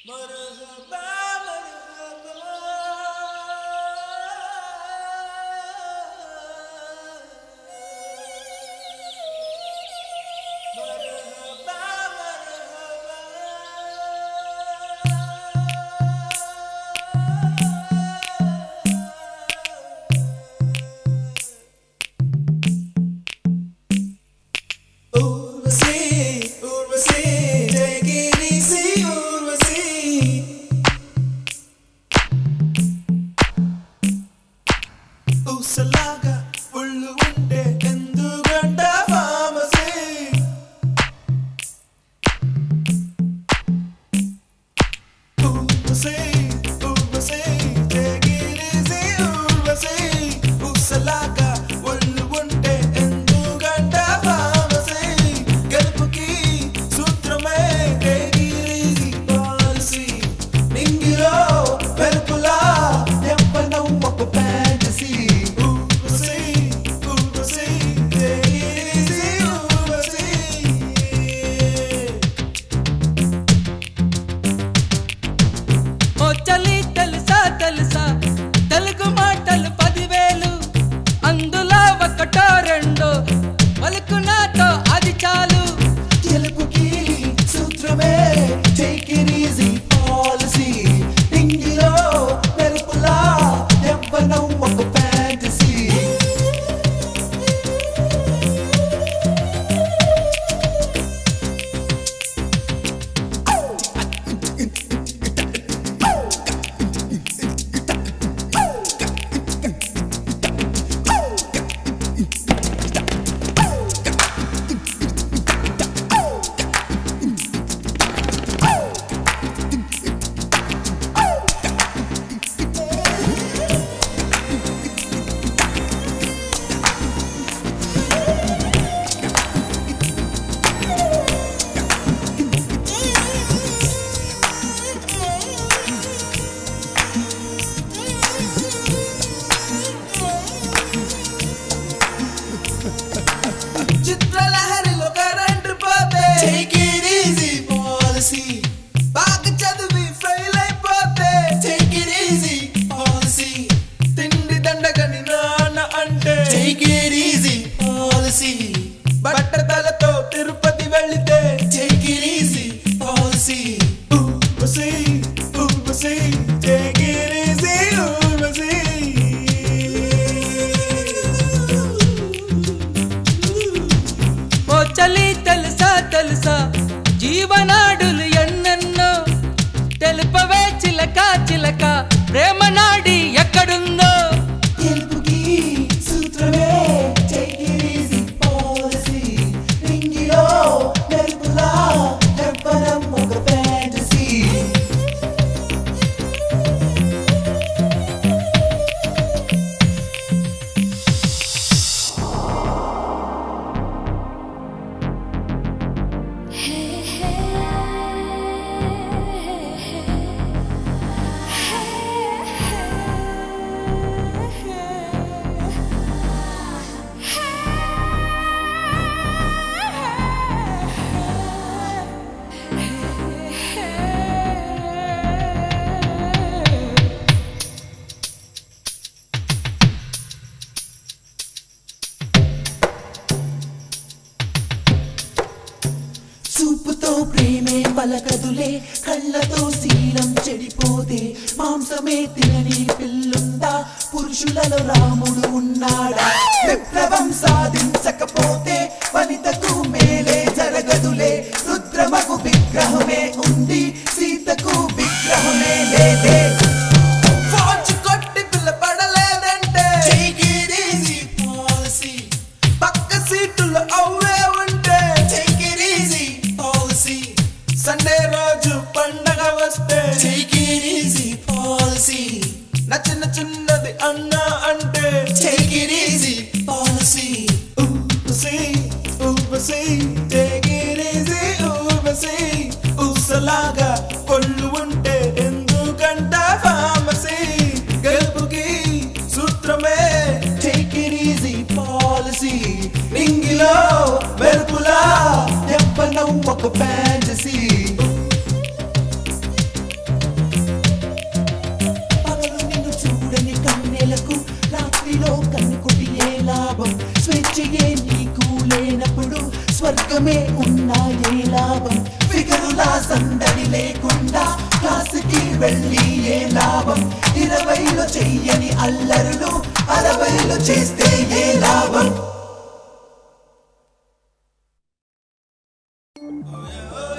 Urvashi Urvashi take it easy Urvashi ఊసలాగా ఒళ్ళు ఉంటే ఎందుకంట ఫామసీ Urvashi Urvashi take it easy Urvashi ఊసలాగా ఒళ్ళు ఉంటే ఎందుకంట ఫామసీ గెలుపుకి సూత్రమే take it easy policy నింగిలో వెలుపులా ఎవ్వనం ఒక fantasy Urvashi Urvashi take it easy Urvashi ఓ చలి తెలుసా తెలుసా తెలుగు మాటలు పదివేలు అందులో ఒకటో రెండో పలుకు నాతో అది చాలు గెలుపుకి సూత్రమే టేక్ ఇట్ ఈజీ పాలసీ ఇంగిలో వెలుపులా ఎవ్వనం ఒక ఫ్యాంటసీ చిత్రలహరిలో కరెంట్ పోతే టేక్ ఇట్ ఈజీ పాలసీ బాగా చదివి ఫెయిల్ అయిపోతే టేక్ ఇట్ ఈజీ పాలసీ తిండి దండగని నాన్న అంటే టేక్ ఇట్ ఈజీ పాలసీ బట్టతలతో తిరుపతి వెళితే take it easy policy Urvashi Urvashi take it easy Urvashi ఓ చలి తెలుసా తెలుసా జీవనాడులు ఎన్నెన్నో తెలుపవే చిలక చిలక ప్రేమ నాడి ఎక్కడుందో గెలుపుకి సూత్రమే take it easy policy రింగిలో మెరుపులా ఎవ్వరం ఒక fantasy చూపుతో ప్రేమే పలకదులే కళ్ళతో శీలం చెడిపోతే మాంసమే తినని పిల్లుందా పురుషులలో రాముడు ఉన్నాడా విప్లవం సాధించకపోతే వనితకు మేలే జరగదులే రుద్రమకు విగ్రహమే ఉంది సీతకు విగ్రహమే లేదే ఫార్చ్ కొట్టి పిల్లపడలేదంటే Take it easy policy. పక్క సీటులో అవ్వే ఉంటే Take it easy policy. Sunday రోజు పండగ వస్తే Take it easy policy. నచ్చిన చిన్నది అన్నా అంటే Take it easy policy. ఊపసి ఊపసి Take it easy ఊపసి ఊసలాగా కొళ్ళు ఉంటే ఎందుకంట ఫామసీ గెలుపుకి సూత్రమే టేక్ ఇట్ ఈజీ పాలసీ రింగిలో మెరుపులా ఎవ్వనం ఒక ఫ్యాంటసీ సగమే ఉన్నా ఏ లాభం ఫిగరులా సందడి లేకుండా క్లాసుకి వెళ్ళి ఏ లాభం ఇరవైలో చెయ్యని అల్లరులు అరవైలో చేస్తే ఏ లాభం